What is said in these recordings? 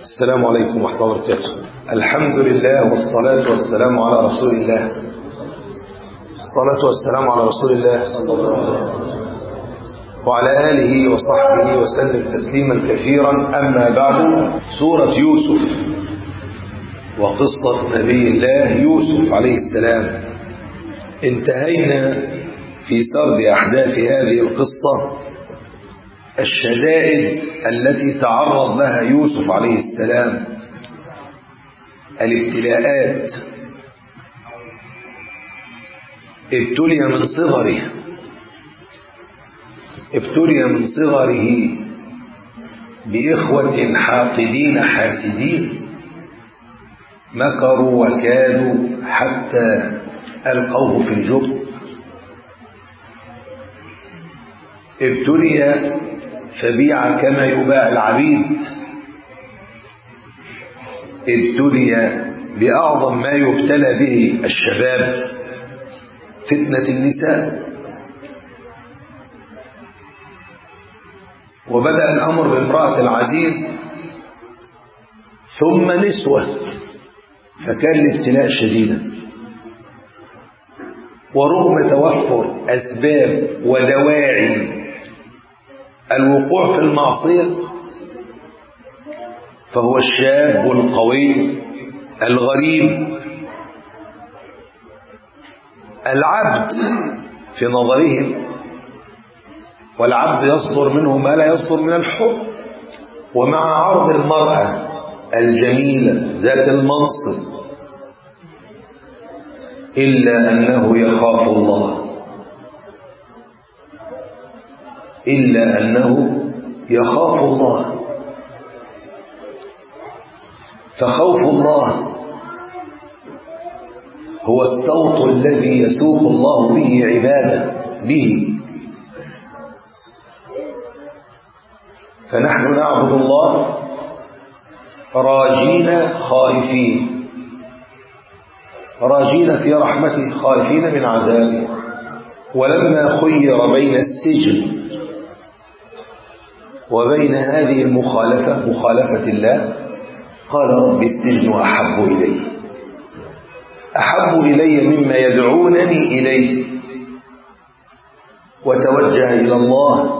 السلام عليكم ورحمة الله وبركاته الحمد لله والصلاة والسلام على رسول الله الصلاة والسلام على رسول الله وعلى آله وصحبه وسلم تسليما كثيرا أما بعد سورة يوسف وقصة نبي الله يوسف عليه السلام انتهينا في سرد أحداث هذه القصة الشدائد التي تعرض لها يوسف عليه السلام الابتلاءات ابتلي من صغره ابتلي من صغره بإخوة حاقدين حاسدين مكروا وكادوا حتى ألقوه في الجب ابتلي فبيع كما يباع العبيد ابتلي بأعظم ما يبتلى به الشباب فتنة النساء وبدأ الأمر بامرأة العزيز ثم نسوة فكان الابتلاء شديدا ورغم توفر أسباب ودواعي الوقوع في المعصية فهو الشاب القوي الغريب العبد في نظرهم والعبد يصدر منه ما لا يصدر من الحب ومع عرض المرأة الجميلة ذات المنصب إلا أنه يخاف الله إلا أنه يخاف الله فخوف الله هو الصوت الذي يسوق الله به عباده به فنحن نعبد الله راجين خائفين راجين في رحمته خائفين من عذابه ولما خير بين السجن وبين هذه المخالفة مخالفة الله قال رب السجن أحب إلي أحب إلي مما يدعونني إليه وتوجه إلى الله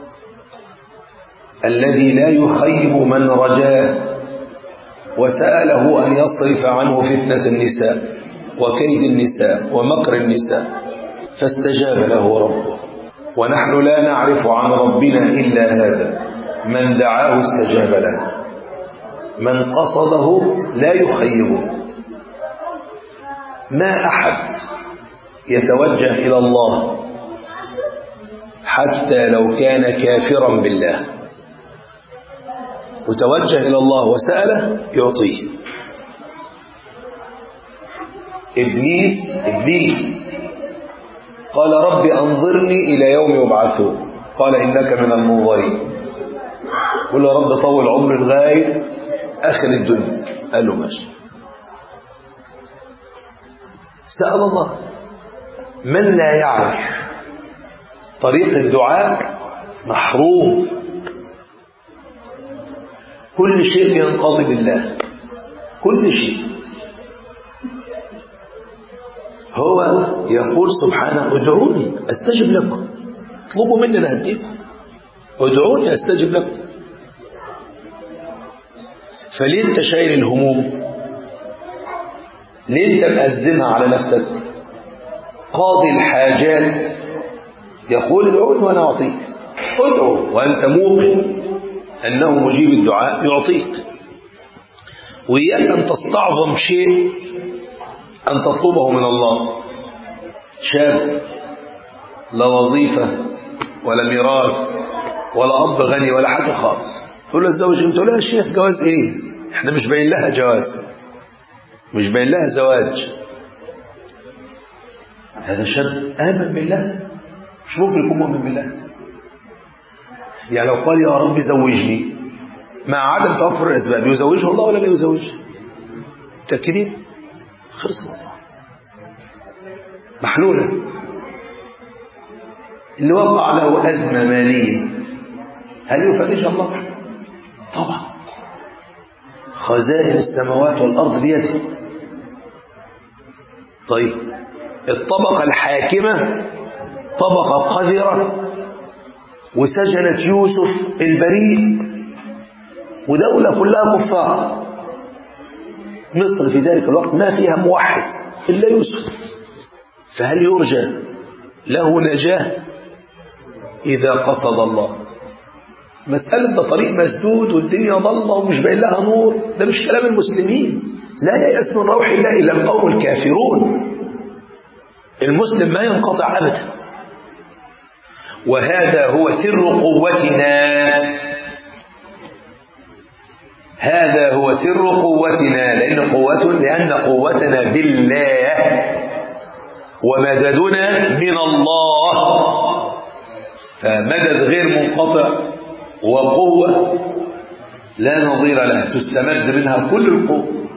الذي لا يخيب من رجاه وسأله أن يصرف عنه فتنة النساء وكيد النساء ومكر النساء فاستجاب له ربه ونحن لا نعرف عن ربنا إلا هذا من دعاه استجاب له من قصده لا يخيبه ما أحد يتوجه إلى الله حتى لو كان كافرا بالله وتوجه إلى الله وسأله يعطيه إبليس إبليس قال رب أنظرني إلى يوم يبعثون قال إنك من المنظرين قل له رب طول عمري لغاية آخر الدنيا قال له ماشي سأل الله من لا يعرف طريق الدعاء محروم كل شيء ينقضي بالله كل شيء هو يقول سبحانه ادعوني استجب لكم اطلبوا مني انا هديكم ادعوني استجب لكم فليه انت شايل الهموم ليه انت مأزمها على نفسك قاضي الحاجات يقول ادعوني وانا اعطيك ادعو وانت موقن انه مجيب الدعاء يعطيك وإياك أن تستعظم شيء أن تطلبه من الله شاب لا وظيفة ولا ميراث ولا أب غني ولا حاجة خالص تقول له اتزوج انت لا يا شيخ جواز ايه احنا مش باين لها جواز مش باين لها زواج هذا شاب آمن بالله مش ممكن يكون مؤمن بالله يعني لو قال يا رب زوجني مع عدم توفر الأسباب يزوجه الله ولا لا يزوجه متأكدين خلص الموضوع محلولة اللي وقع له أزمة مالية هل يفرجها الله طبعا خزائن السماوات والأرض بيده طيب الطبقة الحاكمة طبقة قذرة وسجنت يوسف البريء ودولة كلها كفار مصر في ذلك الوقت ما فيها موحد إلا يوسف فهل يرجى له نجاة إذا قصد الله مسألة ده طريق مسدود والدنيا ضلمة ومش باين لها نور ده مش كلام المسلمين لا ييأس من روح الله إلا القوم الكافرون المسلم ما ينقطع أبدا وهذا هو سر قوتنا هذا هو سر قوتنا لأن قوة لأن قوتنا بالله ومددنا من الله فمدد غير منقطع وقوة لا نظير لها تستمد منها كل القوة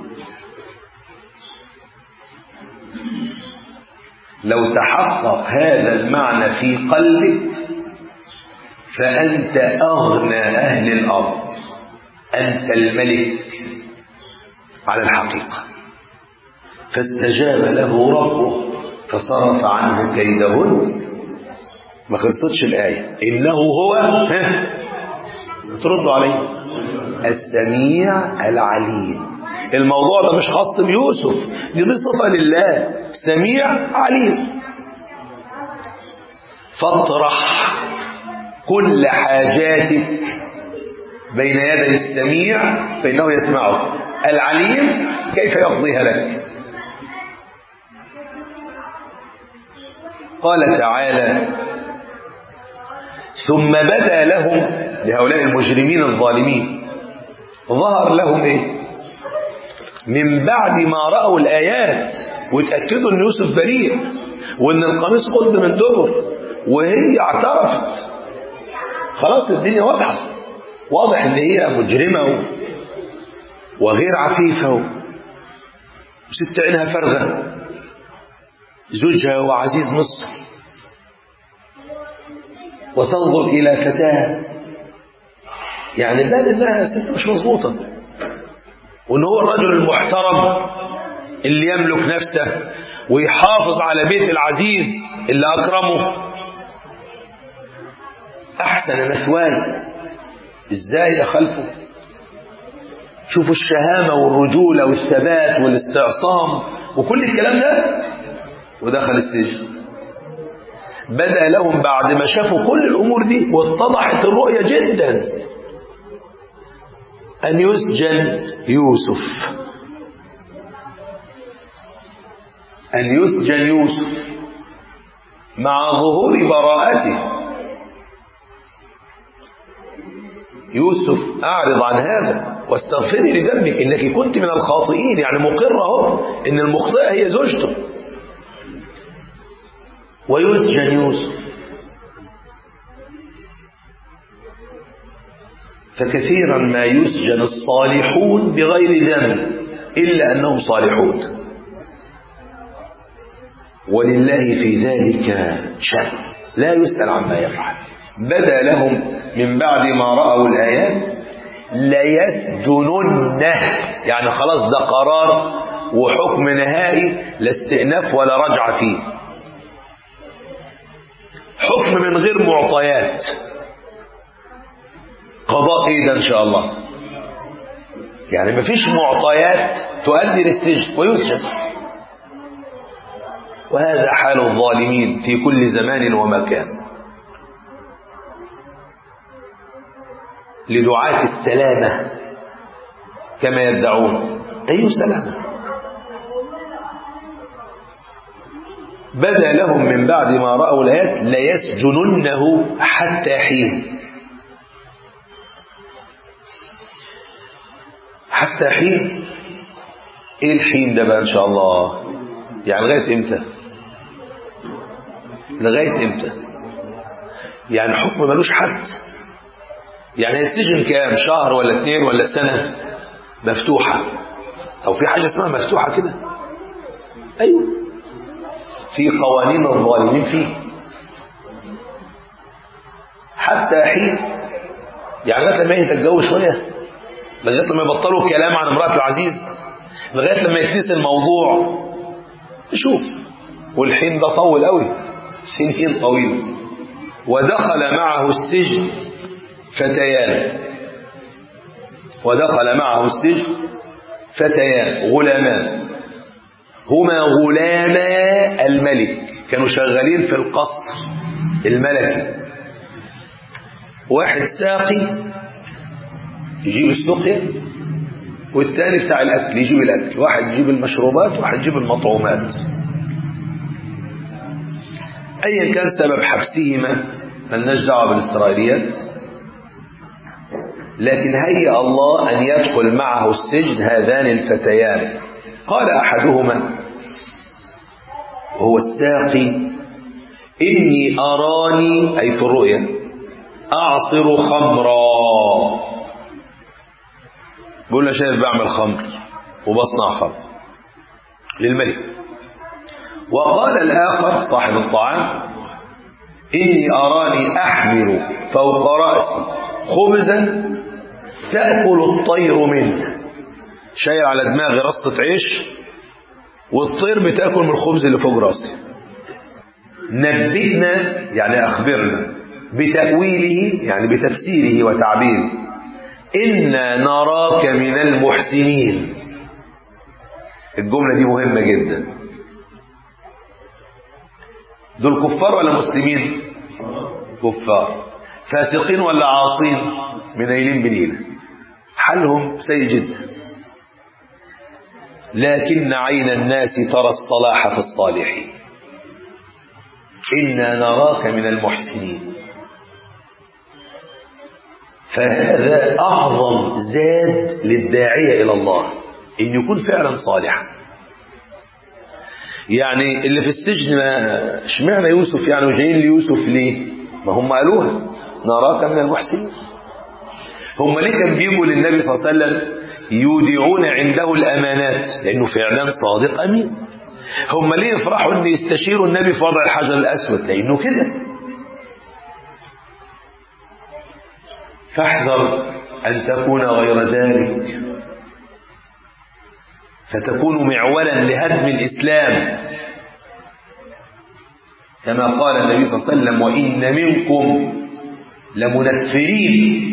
لو تحقق هذا المعنى في قلبك فأنت أغنى أهل الأرض أنت الملك على الحقيقة فاستجاب له ربه فصرف عنه كيدهن ما خلصتش الآية إنه هو تردوا عليه السميع العليم الموضوع ده مش خاص بيوسف دي دي صفة لله سميع عليم فاطرح كل حاجاتك بين يدي السميع فإنه يسمعه العليم كيف يقضيها لك قال تعالى ثم بدا لهم لهؤلاء المجرمين الظالمين ظهر لهم ايه من بعد ما رأوا الآيات واتأكدوا ان يوسف بريء وان القميص قد من دبر وهي اعترفت خلاص الدنيا واضحة واضح ان هي مجرمة وغير عفيفة وست عينها فرغة زوجها وعزيز مصر وتنظر إلى فتاة يعني بان انها ست مش مظبوطة وان هو الرجل المحترم اللي يملك نفسه ويحافظ على بيت العزيز اللي أكرمه أحسن مثواي إزاي أخلفه شوفوا الشهامة والرجولة والثبات والاستعصام وكل الكلام ده ودخل السجن بدأ لهم بعد ما شافوا كل الأمور دي واتضحت الرؤية جدا أن يسجن يوسف أن يسجن يوسف مع ظهور براءته يوسف أعرض عن هذا واستغفري لذنبك إنك كنت من الخاطئين يعني مقرة اهو إن المخطئة هي زوجته ويسجن يوسف فكثيرا ما يسجن الصالحون بغير ذنب إلا أنهم صالحون ولله في ذلك شأن لا يسأل عما يفعل بدا لهم من بعد ما رأوا الآيات ليسجننه يعني خلاص ده قرار وحكم نهائي لا استئناف ولا رجع فيه حكم من غير معطيات قضاء ايه ده ان شاء الله يعني مفيش معطيات تؤدي للسجن ويسجن وهذا حال الظالمين في كل زمان ومكان لدعاة السلامة كما يدعون أي سلامة بدا لهم من بعد ما رأوا الآيات ليسجننه حتى حين حتى حين ايه الحين ده بقى ان شاء الله يعني لغايه امتى لغايه امتى يعني حكم ملوش حد يعني هيستجن كام شهر ولا اتنين ولا سنه مفتوحه او في حاجه اسمها مفتوحه كده ايوه في قوانين الظالمين فيه حتى حين يعني لغايه لما يهدى الجو شويه لغاية لما يبطلوا الكلام عن امرأة العزيز لغاية لما يتنسي الموضوع نشوف والحين ده طول قوي سنين طويلة ودخل معه السجن فتيان ودخل معه السجن فتيان غلامان هما غلاما الملك كانوا شغالين في القصر الملكي واحد ساقي يجيب السقيا والثاني بتاع الأكل يجيب الأكل واحد يجيب المشروبات وواحد يجيب المطعومات أيا كان سبب حبسهما ملناش دعوة بالإسرائيليات لكن هيأ الله أن يدخل معه السجن هذان الفتيان قال أحدهما وهو الساقي إني أراني أي في الرؤيا أعصر خمرا بيقول له شايف بعمل خمر وبصنع خمر للملك وقال الآخر صاحب الطعام إني أراني أحمل فوق رأسي خبزا تأكل الطير منه شايل على دماغي رصة عيش والطير بتاكل من الخبز اللي فوق راسي نبئنا يعني أخبرنا بتأويله يعني بتفسيره وتعبيره إنا نراك من المحسنين الجملة دي مهمة جدا دول كفار ولا مسلمين كفار فاسقين ولا عاصين منيلين بنيلة حالهم سيء جدا لكن عين الناس ترى الصلاح في الصالحين إنا نراك من المحسنين فهذا أعظم زاد للداعية إلى الله إن يكون فعلا صالحا يعني اللي في السجن ما اشمعنى يوسف يعني وجايين ليوسف ليه ما هم قالوها نراك من المحسنين هم ليه كان بيجوا للنبي صلى الله عليه وسلم يودعون عنده الأمانات لأنه فعلا صادق أمين هم ليه يفرحوا أن يستشيروا النبي في وضع الحجر الأسود لأنه كده فاحذر أن تكون غير ذلك فتكون معولا لهدم الإسلام كما قال النبي صلى الله عليه وسلم وإن منكم لمنفرين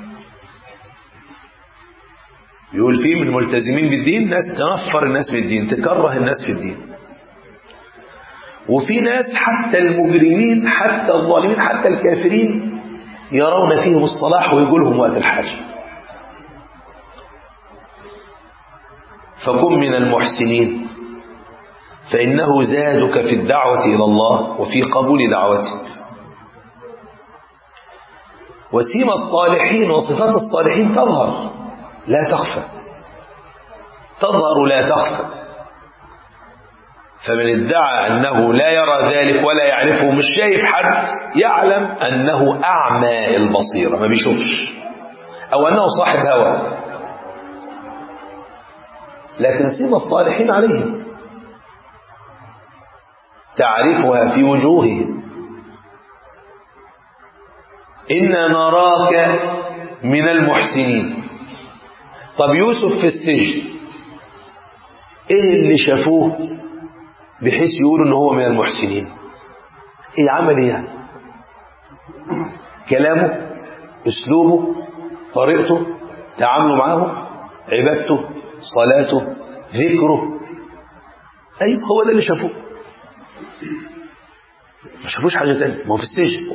يقول فيه من الملتزمين بالدين ناس تنفر الناس بالدين تكره الناس في الدين وفي ناس حتى المجرمين حتى الظالمين حتى الكافرين يرون فيهم الصلاح ويقولهم وقت الحاجة فكن من المحسنين فإنه زادك في الدعوة إلى الله وفي قبول دعوتك وسيم الصالحين وصفات الصالحين تظهر لا تخفى تظهر لا تخفى فمن ادعى أنه لا يرى ذلك ولا يعرفه مش شايف حد يعلم أنه أعمى البصيرة ما بيشوفش أو أنه صاحب هوى لكن سيما الصالحين عليهم تعرفها في وجوههم إنا نراك من المحسنين طب يوسف في السجن ايه اللي شافوه بحيث يقولوا ان هو من المحسنين ايه عمل ايه يعني كلامه اسلوبه طريقته تعامله معهم عبادته صلاته ذكره ايوه هو ده اللي شافوه ما شافوش حاجه تانية ما هو في السجن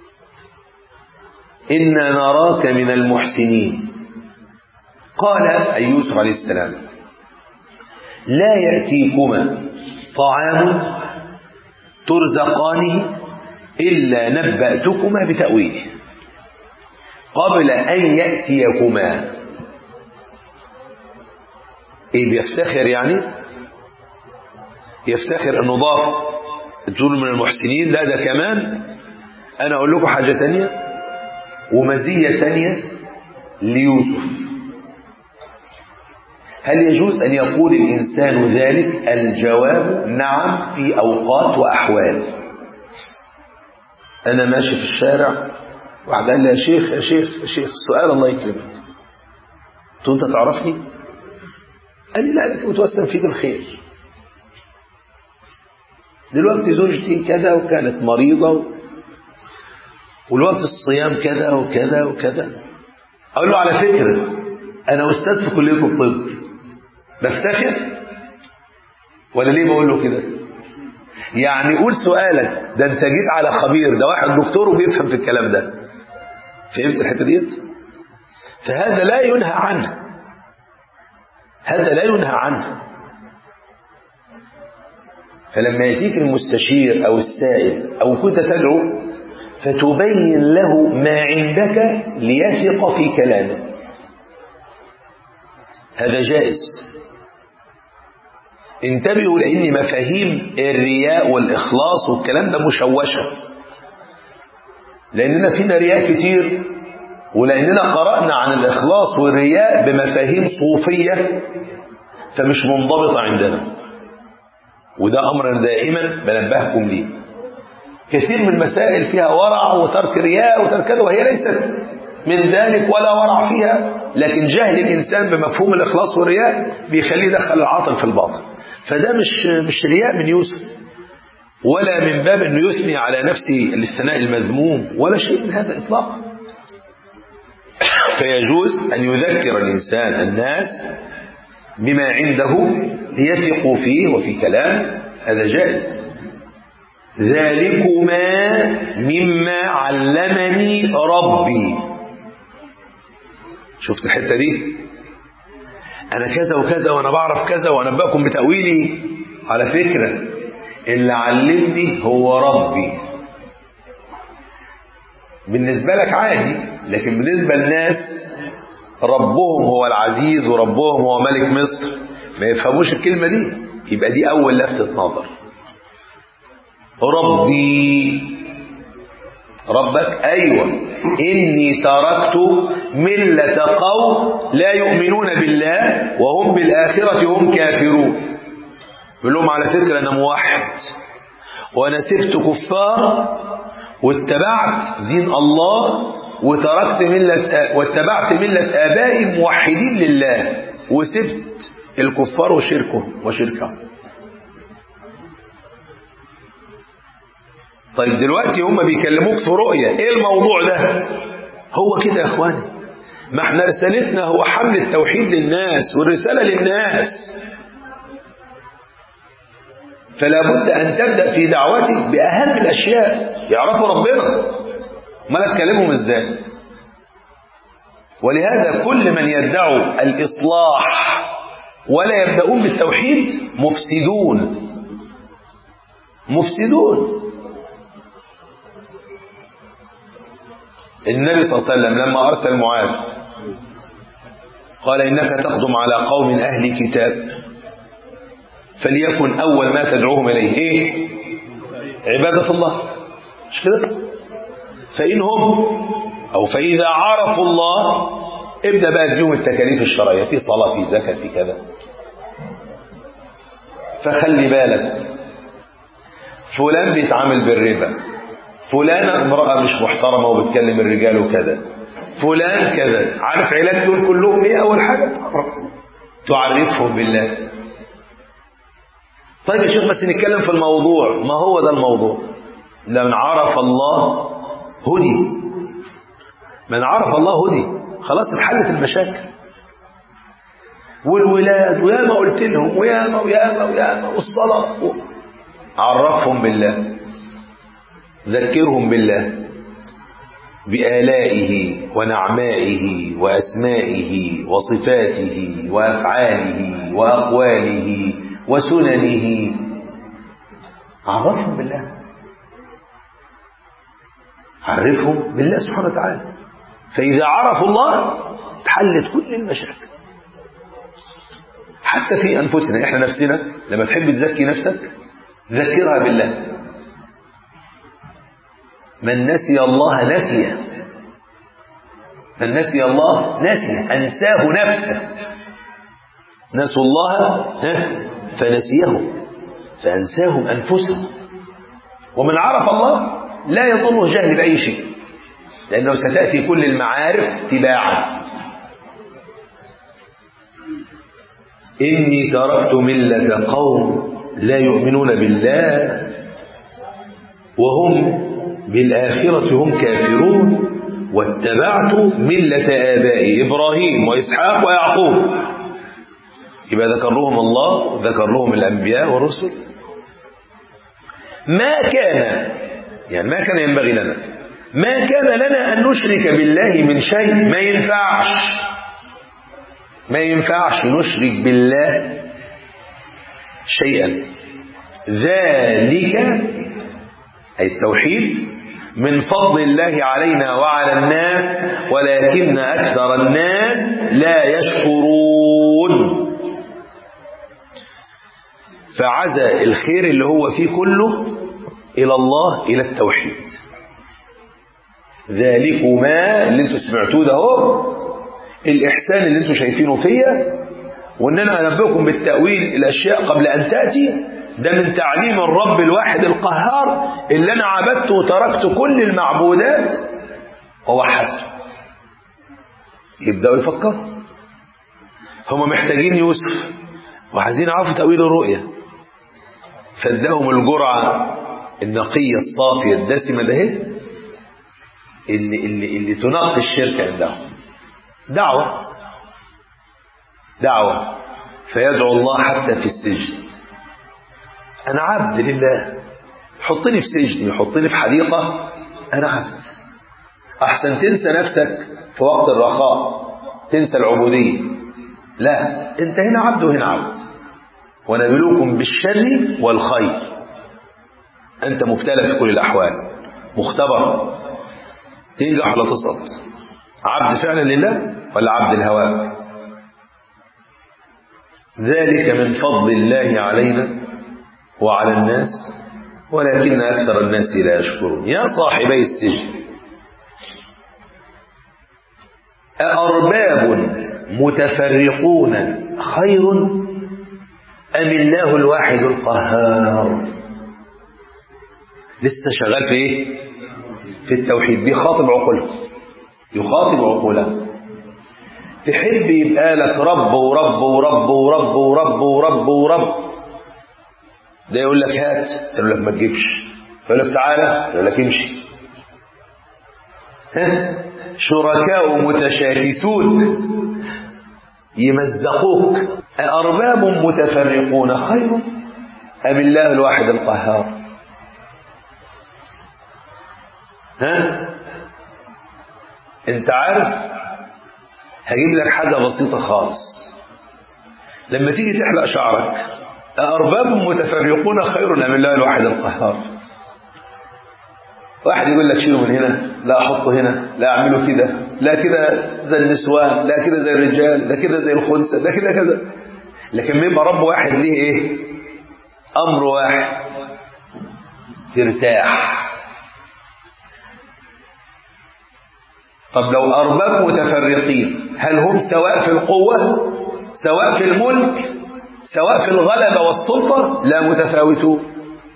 إنا نراك من المحسنين قال أي يوسف عليه السلام لا يأتيكما طعام ترزقانه إلا نبأتكما بتأويله قبل أن يأتيكما إيه بيفتخر يعني يفتخر أنه ضاف تقول من المحسنين لا ده كمان أنا أقول لكم حاجة تانية ومزية تانية ليوسف هل يجوز أن يقول الإنسان ذلك الجواب نعم في أوقات وأحوال أنا ماشي في الشارع واحد قال لي يا شيخ يا شيخ يا شيخ السؤال الله يكرمك قلت له أنت تعرفني قال لي لا لكن متوسم فيك الخير دلوقتي زوجتي كذا وكانت مريضة والوقت الصيام كذا وكذا وكذا أقول له على فكرة أنا أستاذ في كلية الطب بفتخر ولا ليه بقول له كده يعني قول سؤالك ده انت جيت على خبير ده واحد دكتور وبيفهم في الكلام ده فهمت الحته ديت فهذا لا ينهى عنه هذا لا ينهى عنه فلما يأتيك المستشير أو السائل أو كنت تدعو فتبين له ما عندك ليثق في كلامك هذا جائز انتبهوا لأن مفاهيم الرياء والإخلاص والكلام ده مشوشة لأننا فينا رياء كتير ولأننا قرأنا عن الإخلاص والرياء بمفاهيم صوفية فمش منضبطة عندنا وده أمر دائما بنبهكم ليه كثير من المسائل فيها ورع وترك رياء وترك كذا وهي ليست من ذلك ولا ورع فيها لكن جهل الإنسان بمفهوم الإخلاص والرياء بيخليه يدخل العاطل في الباطل فده مش مش رياء من يوسف ولا من باب انه يثني على نفسه الاثناء المذموم ولا شيء من هذا اطلاقا فيجوز ان يذكر الانسان الناس بما عنده ليثقوا فيه وفي كلام هذا جائز ذلكما مما علمني ربي شفت الحته دي انا كذا وكذا وانا بعرف كذا وانبأكم بتأويلي على فكرة اللي علمني هو ربي بالنسبة لك عادي لكن بالنسبة للناس ربهم هو العزيز وربهم هو ملك مصر ما يفهموش الكلمة دي يبقى دي أول لفتة نظر ربي ربك أيوة إني تركت ملة قوم لا يؤمنون بالله وهم بالآخرة هم كافرون يقول لهم على فكرة أنا موحد وأنا سبت كفار واتبعت دين الله وتركت ملة واتبعت ملة آبائي موحدين لله وسبت الكفار وشركهم وشركهم طيب دلوقتي هم بيكلموك في رؤية ايه الموضوع ده هو كده يا اخواني ما احنا رسالتنا هو حمل التوحيد للناس والرسالة للناس فلا بد ان تبدأ في دعوتك باهم الاشياء يعرفوا ربنا ما تكلمهم ازاي ولهذا كل من يدعو الاصلاح ولا يبدأون بالتوحيد مفسدون مفسدون النبي صلى الله عليه وسلم لما أرسل معاذ قال إنك تقدم على قوم أهل كتاب فليكن أول ما تدعوهم إليه إيه عبادة الله مش كده فإنهم أو فإذا عرفوا الله ابدأ بقى تجيهم التكاليف الشرعية في صلاة في زكاة في كذا فخلي بالك فلان بيتعامل بالربا فلانة امرأة مش محترمة وبتكلم الرجال وكذا فلان كذا عارف علاج دول كلهم ايه اول حاجة تعرفهم بالله طيب يا شيخ بس نتكلم في الموضوع ما هو ده الموضوع لمن عرف الله هدي من عرف الله هدي خلاص انحلت المشاكل والولاد وياما قلت لهم وياما وياما وياما والصلاة و... عرفهم بالله ذكرهم بالله بآلائه ونعمائه وأسمائه وصفاته وأفعاله وأقواله وسننه عرفهم بالله عرفهم بالله سبحانه وتعالى فإذا عرفوا الله تحلت كل المشاكل حتى في أنفسنا إحنا نفسنا لما تحب تزكي نفسك ذكرها بالله من نسي الله نسيه من نسي الله نسي أنساه نفسه نسوا الله فنسيهم فأنساهم أنفسهم ومن عرف الله لا يضره جهل بأي شيء لأنه ستأتي كل المعارف تباعا إني تركت ملة قوم لا يؤمنون بالله وهم بالآخرة هم كافرون واتبعت ملة آبائي إبراهيم وإسحاق ويعقوب يبقى ذكر لهم الله وذكر لهم الأنبياء والرسل ما كان يعني ما كان ينبغي لنا ما كان لنا أن نشرك بالله من شيء ما ينفعش ما ينفعش نشرك بالله شيئا ذلك أي التوحيد من فضل الله علينا وعلى الناس ولكن أكثر الناس لا يشكرون فعزى الخير اللي هو فيه كله إلى الله إلى التوحيد ذلكما اللي انتوا سمعتوه ده هو الإحسان اللي انتوا شايفينه فيا وان انا انبئكم بالتأويل الأشياء قبل أن تأتي ده من تعليم الرب الواحد القهار اللي أنا عبدته وتركت كل المعبودات ووحدته يبدأوا يفكروا هم محتاجين يوسف وعايزين يعرفوا تأويل الرؤية فادهم الجرعة النقية الصافية الدسمة ده اللي, اللي, اللي تنقي الشرك عندهم دعوة دعوة فيدعو الله حتى في السجن أنا عبد لله حطني في سجن يحطني في حديقة أنا عبد أحسن تنسى نفسك في وقت الرخاء تنسى العبودية لا أنت هنا عبد وهنا عبد ونبلوكم بالشر والخير أنت مبتلى في كل الأحوال مختبر تنجح ولا تسقط عبد فعلا لله ولا عبد الهواء ذلك من فضل الله علينا وعلى الناس ولكن أكثر الناس لا يشكرون يا صاحبي السجن أأرباب متفرقون خير أم الله الواحد القهار لسه شغال في ايه في التوحيد بيخاطب عقولهم يخاطب عقولهم تحب يبقى لك رب ورب ورب ورب ورب ورب ورب ده يقول لك هات يقول لك ما تجيبش يقول لك تعالى يقول لك امشي ها شركاء متشاكسون يمزقوك أأرباب متفرقون خير أم الله الواحد القهار ها انت عارف هجيب لك حاجة بسيطة خالص لما تيجي تحلق شعرك أأرباب متفرقون خير أم الله الواحد القهار واحد يقول لك شيله من هنا لا أحطه هنا لا أعمله كده لا كده زي النسوان لا كده زي الرجال لا كده زي الخنثى لا كده كده لكن بيبقى رب واحد ليه ايه أمر واحد ترتاح طب لو أرباب متفرقين هل هم سواء في القوة سواء في الملك سواء في الغلبة والسلطة لا متفاوتون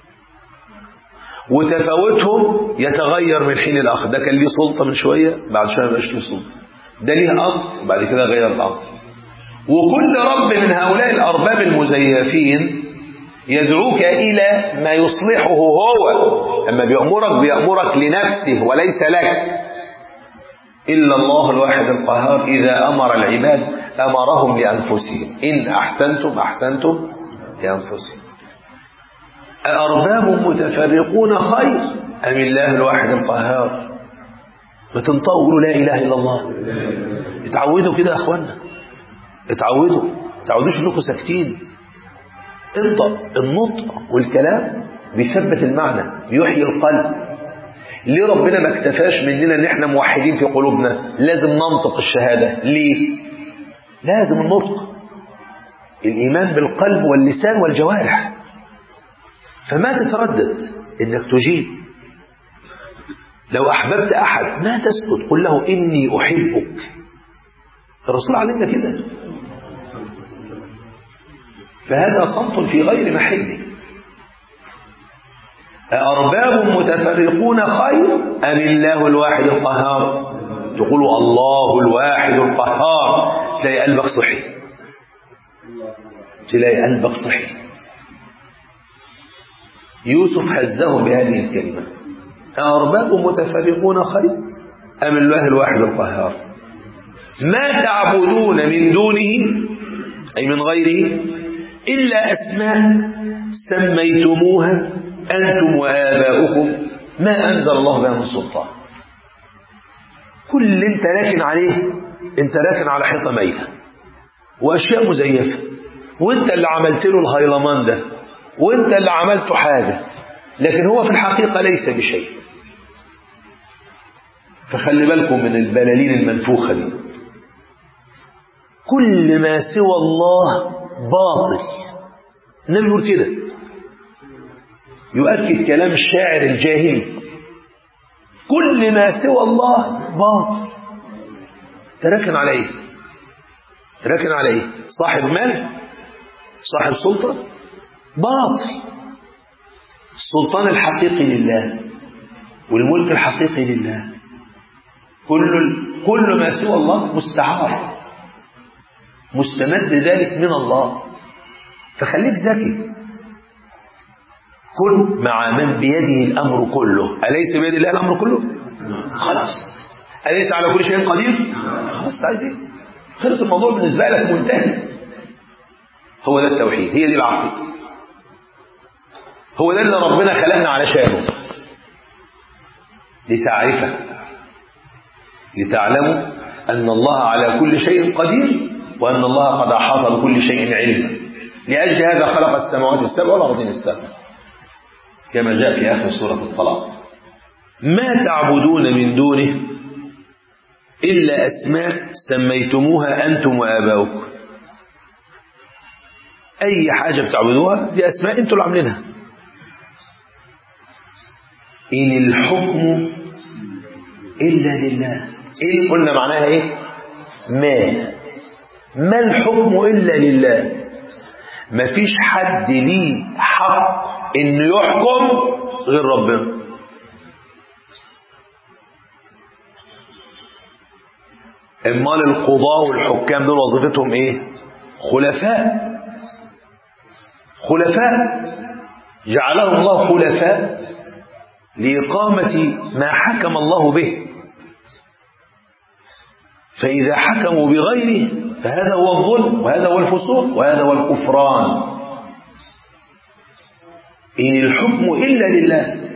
وتفاوتهم يتغير من حين الآخر ده كان ليه سلطة من شوية بعد شوية مبقاش ليه سلطة ده ليه أمر وبعد كده غير الأمر وكل رب من هؤلاء الأرباب المزيفين يدعوك إلى ما يصلحه هو أما بيأمرك بيأمرك لنفسه وليس لك إلا الله الواحد القهار إذا أمر العباد أمرهم لأنفسهم إن أحسنتم أحسنتم لأنفسهم أأرباب متفرقون خير أم الله الواحد القهار بتنطقوا لا إله إلا الله اتعودوا كده يا أخوانا اتعودوا اتعودوش انكم ساكتين انطق النطق والكلام بيثبت المعنى بيحيي القلب ليه ربنا ما اكتفاش مننا ان احنا موحدين في قلوبنا لازم ننطق الشهادة ليه لازم النطق الإيمان بالقلب واللسان والجوارح فما تتردد انك تجيب لو احببت احد ما تسكت قل له اني احبك الرسول علمنا كده فهذا صمت في غير محله أأرباب متفرقون خير أم الله الواحد القهار تقول الله الواحد القهار تلاقي قلبك صحي تلاقي قلبك صحي يوسف هزه بهذه الكلمة أرباب متفرقون خير أم الله الواحد القهار ما تعبدون من دونه أي من غيره إلا أسماء سميتموها أنتم وآباؤكم ما أنزل الله بها من سلطان كل اللي انت راكن عليه انت راكن على حيطة ميتة وأشياء مزيفة وانت اللي عملت له الهيلمان ده وانت اللي عملته حاجة لكن هو في الحقيقة ليس بشيء فخلي بالكم من البلالين المنفوخة دي كل ما سوى الله باطل النبي يقول كده يؤكد كلام الشاعر الجاهلي كل ما سوى الله باطل تركن على ايه تركن على ايه صاحب مال صاحب سلطة باطل السلطان الحقيقي لله والملك الحقيقي لله كل كل ما سوى الله مستعار مستمد ذلك من الله فخليك ذكي كن مع من بيده الأمر كله أليس بيد الله الأمر كله خلاص أليس على كل شيء قدير خلاص عايزين خلص الموضوع بالنسبة لك منتهي هو ده التوحيد هي دي العقيدة هو ده اللي ربنا خلقنا علشانه لتعرفه لتعلموا أن الله على كل شيء قدير وأن الله قد أحاط بكل شيء علما لأجل هذا خلق السماوات السبع والأرضين السبع كما جاء في آخر سورة الطلاق ما تعبدون من دونه إلا أسماء سميتموها أنتم وآباؤكم أي حاجة بتعبدوها دي أسماء أنتم اللي عاملينها إن الحكم إلا لله إن قلنا معناها إيه ما ما الحكم إلا لله ما فيش حد ليه حق إنه يحكم غير ربنا امال القضاء والحكام دول وظيفتهم ايه خلفاء خلفاء جعلهم الله خلفاء لإقامة ما حكم الله به فإذا حكموا بغيره فهذا هو الظلم وهذا هو الفسوق وهذا هو الكفران إن الحكم إلا لله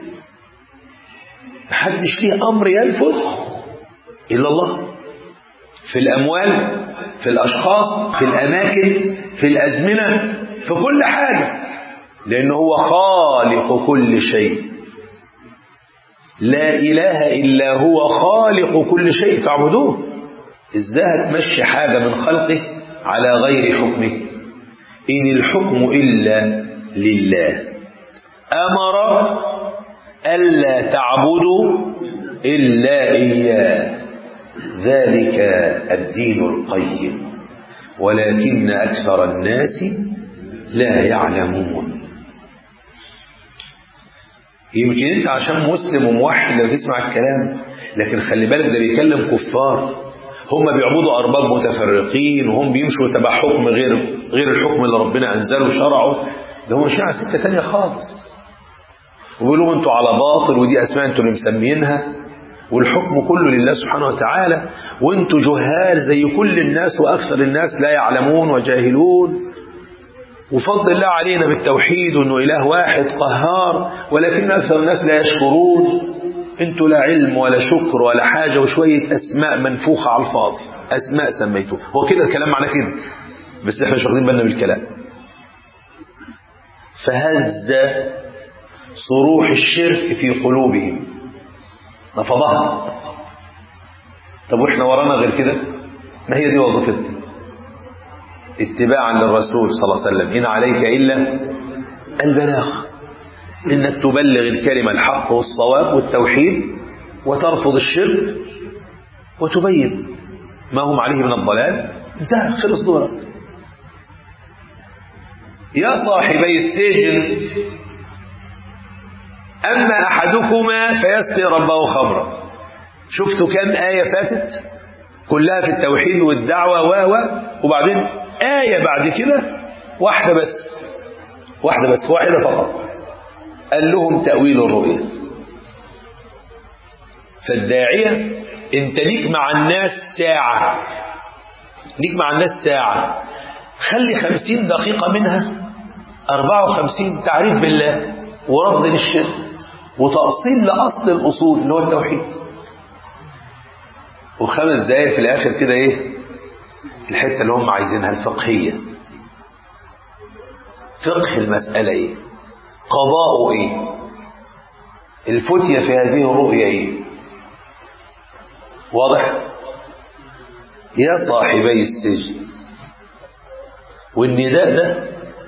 محدش فيه أمر ينفذ إلا الله في الأموال في الأشخاص في الأماكن في الأزمنة في كل حاجة لأنه هو خالق كل شيء لا إله إلا هو خالق كل شيء تعبدوه ازاي هتمشي حاجة من خلقه على غير حكمه إن الحكم إلا لله أمر ألا تعبدوا إلا إياه ذلك الدين القيم ولكن أكثر الناس لا يعلمون يمكن انت عشان مسلم وموحد لو تسمع الكلام لكن خلي بالك ده بيكلم كفار هم بيعبدوا أرباب متفرقين وهم بيمشوا تبع حكم غير غير الحكم اللي ربنا أنزله وشرعه ده هم ماشيين على سكة تانية خالص وبيقولوا انتوا على باطل ودي أسماء انتوا اللي مسمينها والحكم كله لله سبحانه وتعالى وانتوا جهال زي كل الناس وأكثر الناس لا يعلمون وجاهلون وفضل الله علينا بالتوحيد وانه إله واحد قهار ولكن أكثر الناس لا يشكرون انتوا لا علم ولا شكر ولا حاجة وشوية أسماء منفوخة على الفاضي أسماء سميتوها هو كده الكلام معناه كده بس احنا مش واخدين بالنا بالكلام فهز صروح الشرك في قلوبهم نفضها طب واحنا ورانا غير كده ما هي دي وظيفتنا اتباعا للرسول صلى الله عليه وسلم إن عليك إلا البلاغ إنك تبلغ الكلمة الحق والصواب والتوحيد وترفض الشرك وتبين ما هم عليه من الضلال انتهى خلص دورك يا صاحبي السجن أما أحدكما فيسقي ربه خمرا شفتوا كم آية فاتت كلها في التوحيد والدعوة و و وبعدين آية بعد كده واحدة بس واحدة بس واحدة فقط قال لهم تأويل الرؤية فالداعية انت ليك مع الناس ساعة ليك مع الناس ساعة خلي خمسين دقيقة منها أربعة وخمسين تعريف بالله ورفض للشرك وتأصيل لأصل الأصول اللي هو التوحيد وخمس دقايق في الآخر كده إيه الحتة اللي هم عايزينها الفقهية فقه المسألة إيه قضاء إيه الفتية في هذه الرؤية إيه واضح يا صاحبي السجن والنداء ده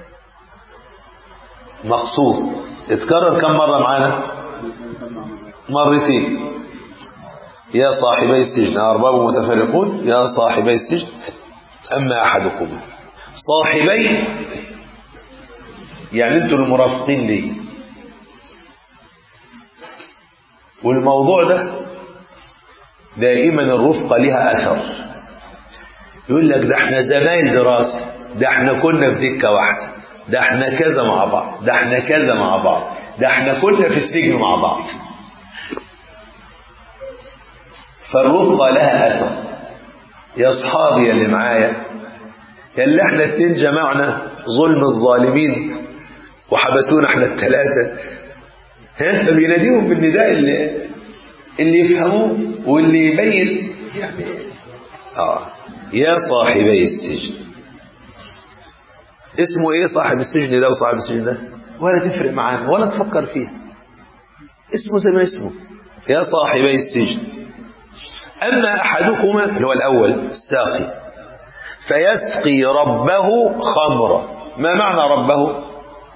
مقصود اتكرر كم مرة معانا مرتين يا صاحبي السجن أرباب متفرقون يا صاحبي السجن أما أحدكم صاحبي يعني انتوا المرافقين لي والموضوع ده دائما الرفقة لها أثر يقول لك ده احنا زمايل دراسة ده احنا كنا في دكة واحدة ده احنا كذا مع بعض ده احنا كذا مع بعض ده احنا كنا في السجن مع بعض فالرفقة لها أثر يا أصحابي اللي معايا يا اللي احنا اتنين جمعنا ظلم الظالمين وحبسونا احنا الثلاثة ها فبيناديهم بالنداء اللي اللي يفهموه واللي يبين يعني اه يا صاحبي السجن اسمه ايه صاحب السجن ده وصاحب السجن ده ولا تفرق معانا ولا تفكر فيها اسمه زي ما اسمه يا صاحبي السجن أما أحدكما اللي هو الأول الساقي فيسقي ربه خمرا ما معنى ربه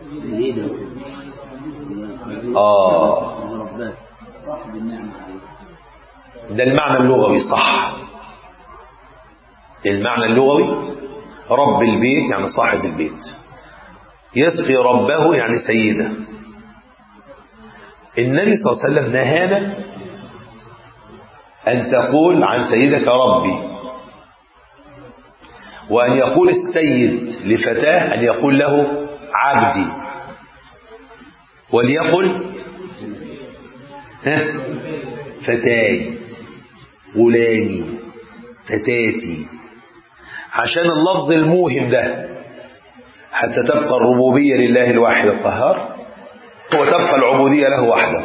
آه ده المعنى اللغوي صح المعنى اللغوي رب البيت يعني صاحب البيت يسقي ربه يعني سيده النبي صلى الله عليه وسلم نهانا أن تقول عن سيدك ربي وأن يقول السيد لفتاه أن يقول له عبدي وليقل فتاي غلامي فتاتي عشان اللفظ الموهم ده حتى تبقى الربوبية لله الواحد القهار وتبقى العبودية له وحده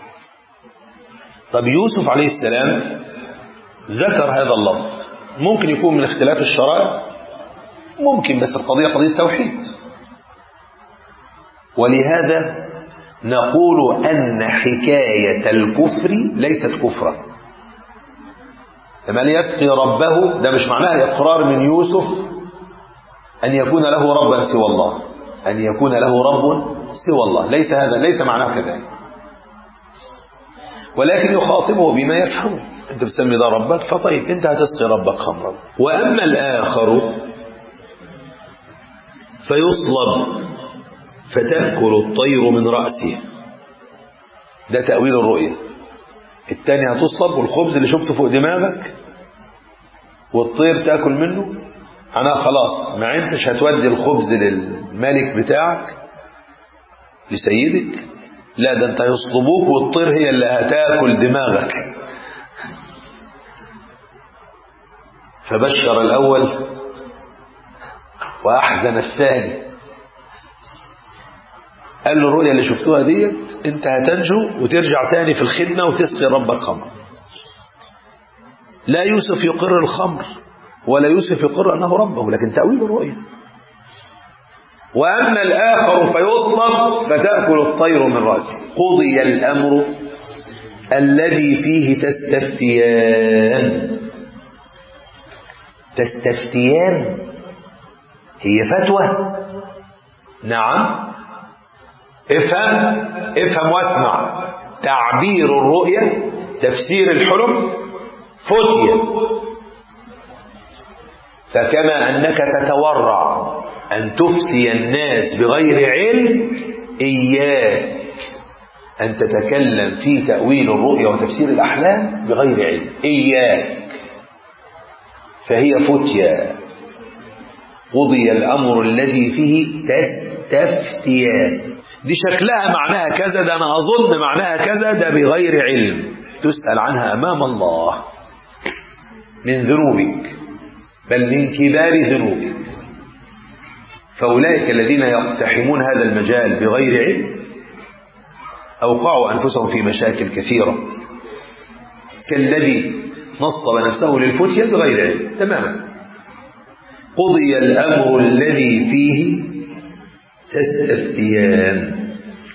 طب يوسف عليه السلام ذكر هذا اللفظ ممكن يكون من اختلاف الشرائع ممكن بس القضية قضية توحيد ولهذا نقول أن حكاية الكفر ليست كفرا فمن يتقي ربه ده مش معناه إقرار من يوسف أن يكون له ربا سوى الله أن يكون له رب سوى الله ليس هذا ليس معناه كذلك ولكن يخاطبه بما يفهمه أنت بتسمي ده ربك فطيب أنت هتسقي ربك خمرا وأما الآخر فيصلب فتأكل الطير من رأسه ده تأويل الرؤية التاني هتصلب والخبز اللي شفته فوق دماغك والطير تاكل منه أنا خلاص ما انتش هتودي الخبز للملك بتاعك لسيدك لا ده انت هيصلبوك والطير هي اللي هتاكل دماغك فبشر الأول وأحزن الثاني قال له الرؤيا اللي شفتوها ديت انت هتنجو وترجع تاني في الخدمة وتسقي ربك خمر لا يوسف يقر الخمر ولا يوسف يقر أنه ربه لكن تأويل الرؤيا وأما الآخر فيصلب فتأكل الطير من رأسه قضي الأمر الذي فيه تستفتيان تستفتيان هي فتوى نعم افهم افهم واسمع تعبير الرؤية تفسير الحلم فتية فكما أنك تتورع أن تفتي الناس بغير علم إياك أن تتكلم في تأويل الرؤية وتفسير الأحلام بغير علم إياك فهي فتية قضي الأمر الذي فيه تستفتيان دي شكلها معناها كذا ده أنا أظن معناها كذا ده بغير علم تسأل عنها أمام الله من ذنوبك بل من كبار ذنوبك فأولئك الذين يقتحمون هذا المجال بغير علم أوقعوا أنفسهم في مشاكل كثيرة كالذي نصب نفسه للفتية بغير علم تماما قضي الأمر الذي فيه تستفتيان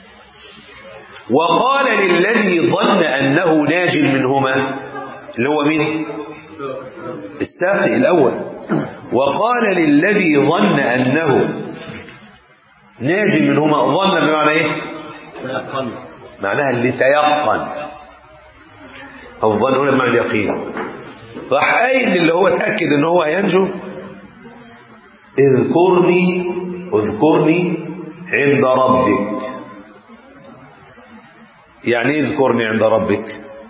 وقال للذي ظن أنه ناج منهما اللي هو مين الساقي الأول وقال للذي ظن أنه ناج منهما ظن بمعنى ايه معناها اللي تيقن أو الظن هنا بمعنى اليقين راح قايل اللي هو تأكد ان هو هينجو اذكرني اذكرني عند ربك يعني ايه اذكرني عند ربك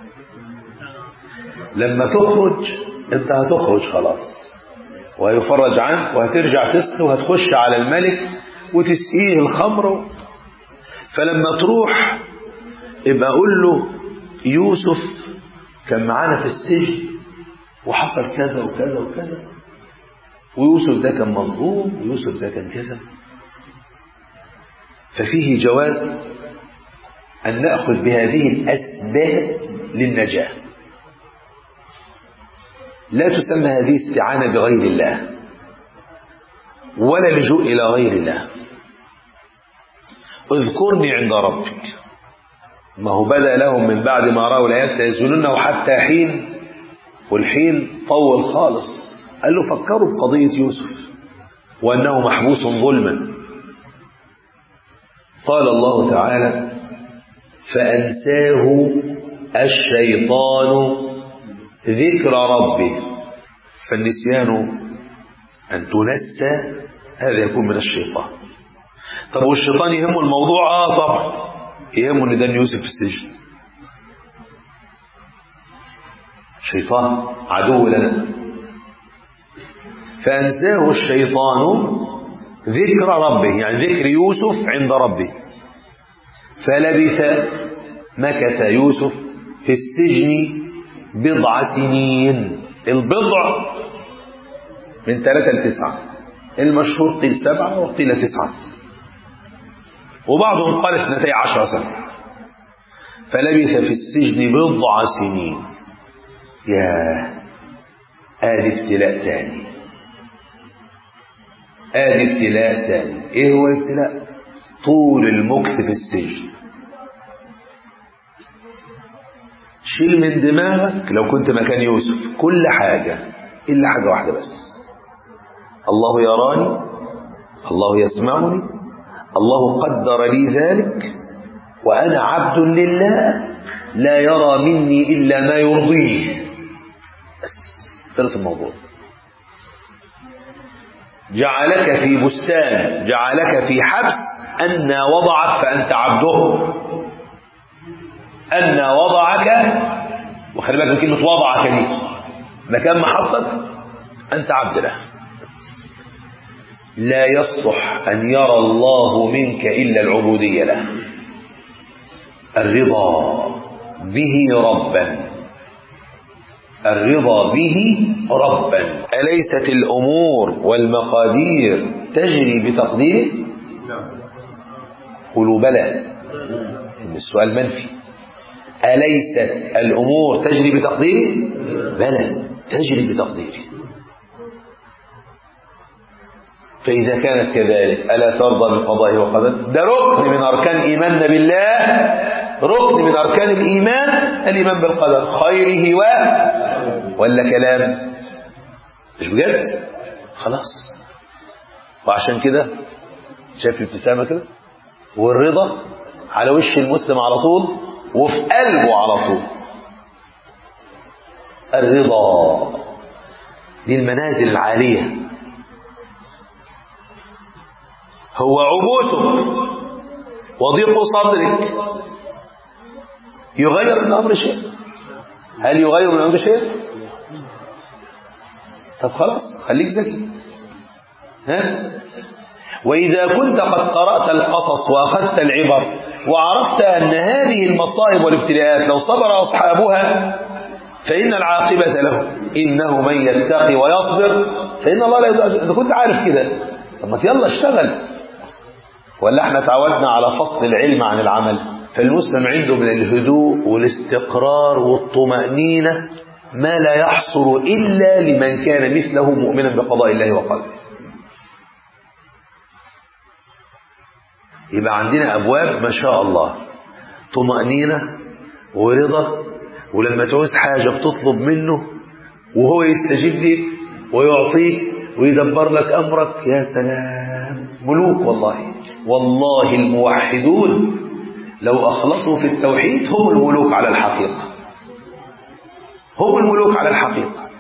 لما تخرج انت هتخرج خلاص وهيفرج عنك وهترجع تسقي وهتخش على الملك وتسقيه الخمر فلما تروح ابقى اقول له يوسف كان معانا في السجن وحصل كذا وكذا وكذا ويوسف ده كان مظلوم ويوسف ده كان كذا ففيه جواز أن نأخذ بهذه الأسباب للنجاة لا تسمى هذه استعانة بغير الله ولا لجوء إلى غير الله اذكرني عند ربك ما هو بدأ لهم من بعد ما رأوا الآيات يزولونه حتى حين والحين طول خالص قال له فكروا بقضية يوسف وأنه محبوس ظلما قال الله تعالى فأنساه الشيطان ذكر ربه فالنسيان أن تنسى هذا يكون من الشيطان طب والشيطان يهمه الموضوع آه طبعا يهمه ان ده يوسف في السجن شيطان عدو لنا فأنساه الشيطان ذكر ربه يعني ذكر يوسف عند ربه فلبث مكث يوسف في السجن بضع سنين البضع من ثلاثة لتسعة المشهور قيل سبعة وقيل تسعة وبعضهم قال اثنتي عشر سنة فلبث في السجن بضع سنين يا آدي ابتلاء تاني آدي ابتلاء تاني ايه هو الابتلاء طول المكث في السجن شيل من دماغك لو كنت مكان يوسف كل حاجة إلا حاجة واحدة بس الله يراني الله يسمعني الله قدر لي ذلك وأنا عبد لله لا يرى مني إلا ما يرضيه بس خلص الموضوع جعلك في بستان جعلك في حبس أن وضعك فأنت عبده أن وضعك وخلي بالك من كلمة وضعك دي مكان محطك أنت عبد له لا يصح أن يرى الله منك إلا العبودية له الرضا به ربا الرضا به ربا أليست الأمور والمقادير تجري بتقديره قولوا بلى إن السؤال منفي أليست الأمور تجري بتقديره بلى تجري بتقديره فإذا كانت كذلك ألا ترضى بالقضاء والقدر ده ركن من أركان إيماننا بالله ركن من أركان الإيمان الإيمان بالقدر خيره و ولا كلام مش بجد خلاص وعشان كده شايف الابتسامة كده والرضا على وش المسلم على طول وفي قلبه على طول الرضا دي المنازل العالية هو عبوتك وضيق صدرك يغير من الأمر شيء هل يغير من الأمر شيء طب خلاص خليك ذكي ها وإذا كنت قد قرأت القصص وأخذت العبر وعرفت أن هذه المصائب والابتلاءات لو صبر أصحابها فإن العاقبة له إنه من يتقي ويصبر فإن الله لا يضيع إذا كنت عارف كده طب ما يلا اشتغل ولا احنا تعودنا على فصل العلم عن العمل فالمسلم عنده من الهدوء والاستقرار والطمأنينة ما لا يحصل إلا لمن كان مثله مؤمنا بقضاء الله وقدره يبقى عندنا أبواب ما شاء الله طمأنينة ورضا ولما تعوز حاجة بتطلب منه وهو يستجيب لك ويعطيك ويدبر لك أمرك يا سلام ملوك والله والله الموحدون لو أخلصوا في التوحيد هم الملوك على الحقيقة هم الملوك على الحقيقة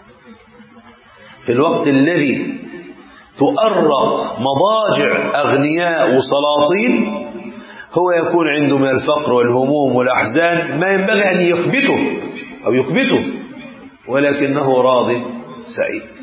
في الوقت الذي تؤرق مضاجع أغنياء وسلاطين هو يكون عنده من الفقر والهموم والأحزان ما ينبغي أن يكبته أو يكبته ولكنه راض سعيد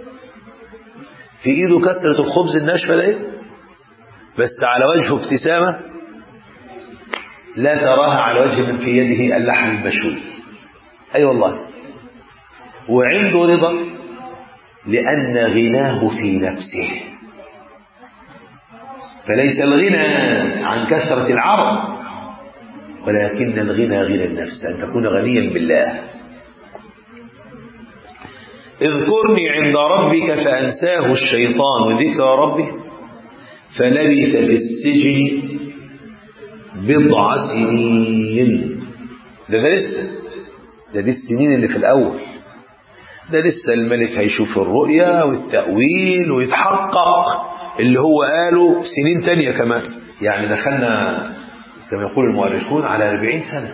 في إيده كسرة الخبز الناشفة ده بس على وجهه ابتسامة لا تراها على وجه من في يده اللحم المشوي أي أيوة والله وعنده رضا لأن غناه في نفسه فليس الغنى عن كثرة العرض ولكن الغنى غنى النفس أن تكون غنيا بالله اذكرني عند ربك فأنساه الشيطان ذكر ربه فلبث في السجن بضع سنين ده ده لسه ده دي السنين اللي في الأول ده لسه الملك هيشوف الرؤيا والتأويل ويتحقق اللي هو قاله سنين تانية كمان يعني دخلنا كما يقول المؤرخون على 40 سنة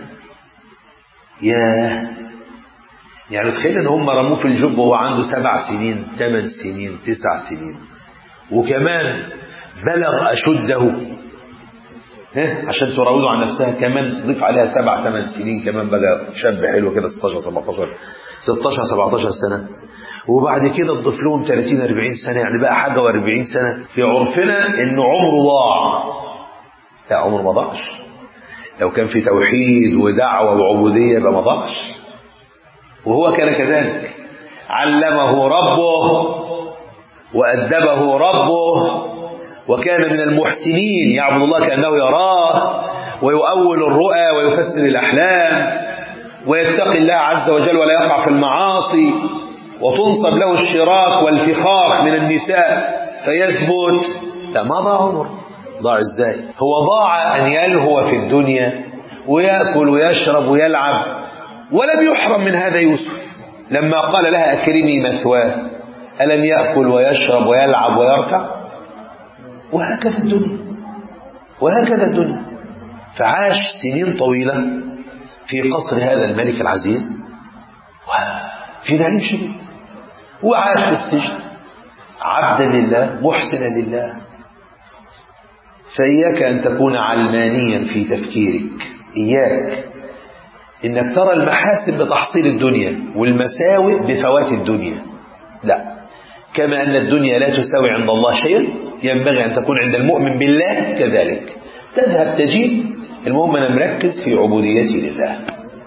ياه يعني تخيل ان هم رموه في الجب وهو عنده سبع سنين ثمان سنين تسع سنين وكمان بلغ أشده عشان تراودوا عن نفسها كمان ضيف عليها سبع ثمان سنين كمان بقى شاب حلو كده 16 17 16 17 سنة وبعد كده تضيف لهم 30 40 سنة يعني بقى حاجة و40 سنة في عرفنا انه عمره ضاع لا عمره ما ضاعش لو كان في توحيد ودعوة وعبودية يبقى ما ضاعش وهو كان كذلك علمه ربه وأدبه ربه وكان من المحسنين يعبد الله كأنه يراه ويؤول الرؤى ويفسر الأحلام ويتقي الله عز وجل ولا يقع في المعاصي وتنصب له الشراك والفخاخ من النساء فيثبت لا ما ضاع عمر ضاع ازاي هو ضاع أن يلهو في الدنيا ويأكل ويشرب ويلعب ولم يحرم من هذا يوسف لما قال لها أكرمي مثواه ألم يأكل ويشرب ويلعب ويركع وهكذا الدنيا وهكذا الدنيا فعاش سنين طويلة في قصر هذا الملك العزيز وفي نعيم شديد وعاش في السجن عبدا لله محسنا لله فإياك أن تكون علمانيا في تفكيرك إياك إنك ترى المحاسن بتحصيل الدنيا والمساوئ بفوات الدنيا لا كما أن الدنيا لا تساوي عند الله شيئا ينبغي أن تكون عند المؤمن بالله كذلك تذهب تجيب المهم أنا مركز في عبوديتي لله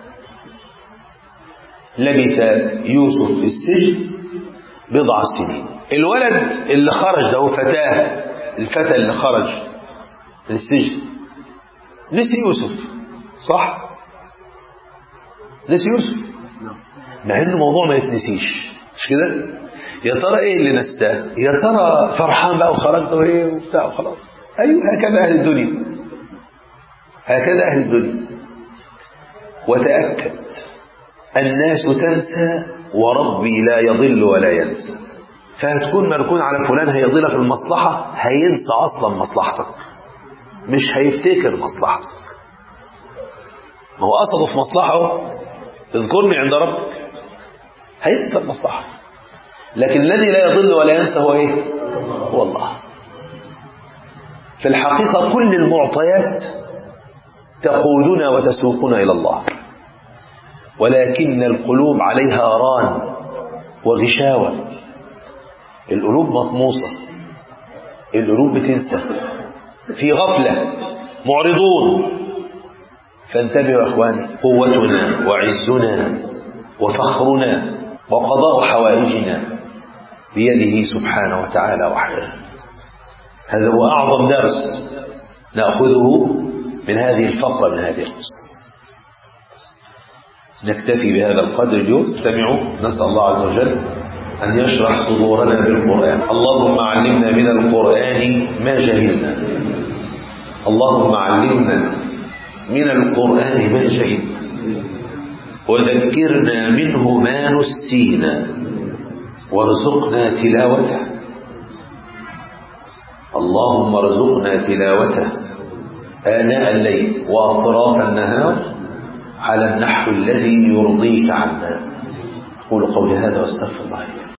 لبث يوسف في السجن بضع سنين الولد اللي خرج ده هو فتاه الفتى اللي خرج من السجن نسي يوسف صح نسي يوسف مع انه موضوع ما يتنسيش مش كده يا ترى ايه اللي نساه يا ترى فرحان بقى وخرجت وايه وبتاع وخلاص ايوه هكذا اهل الدنيا هكذا اهل الدنيا وتاكد الناس تنسى وربي لا يضل ولا ينسى فهتكون مركون على فلان هيضلك المصلحة هينسى أصلا مصلحتك مش هيفتكر مصلحتك ما هو قصده في مصلحه اذكرني عند ربك هينسى المصلحة لكن الذي لا يضل ولا ينسى هو ايه هو الله في الحقيقة كل المعطيات تقودنا وتسوقنا إلى الله ولكن القلوب عليها ران وغشاوة القلوب مطموسة القلوب بتنسى في غفلة معرضون فانتبهوا يا اخواني قوتنا وعزنا وفخرنا وقضاء حوائجنا بيده سبحانه وتعالى وحده هذا هو أعظم درس نأخذه من هذه الفقرة من هذه القصة نكتفي بهذا القدر اليوم استمعوا نسأل الله عز وجل أن يشرح صدورنا بالقرآن اللهم علمنا من القرآن ما جهلنا اللهم علمنا من القرآن ما جهلنا وذكرنا منه ما نسينا وارزقنا تلاوته اللهم ارزقنا تلاوته آناء الليل وأطراف النهار على النحو الذي يرضيك عنا قولوا قولي هذا واستغفر الله لي